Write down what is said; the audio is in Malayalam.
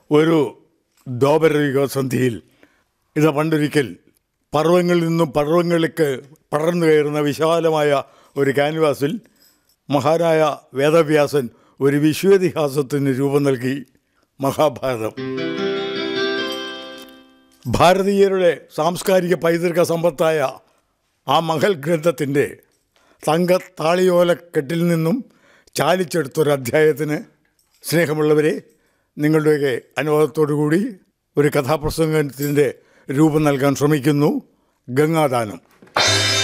ഒരു ദ്വാപരയുഗ സന്ധിയിൽ ഇത് പണ്ടൊരിക്കൽ പർവ്വങ്ങളിൽ നിന്നും പർവ്വങ്ങളിലേക്ക് പടർന്നു കയറുന്ന വിശാലമായ ഒരു ക്യാൻവാസിൽ മഹാനായ വേദവ്യാസൻ ഒരു വിശ്വേതിഹാസത്തിന് രൂപം നൽകി മഹാഭാരതം ഭാരതീയരുടെ സാംസ്കാരിക പൈതൃക സമ്പത്തായ ആ മഹൽ ഗ്രന്ഥത്തിൻ്റെ തങ്ക താളിയോലക്കെട്ടിൽ നിന്നും ചാലിച്ചെടുത്തൊരു അധ്യായത്തിന് സ്നേഹമുള്ളവരെ നിങ്ങളുടെയൊക്കെ അനുവാദത്തോടു കൂടി ഒരു കഥാപ്രസംഗത്തിൻ്റെ രൂപം നൽകാൻ ശ്രമിക്കുന്നു ഗംഗാദാനം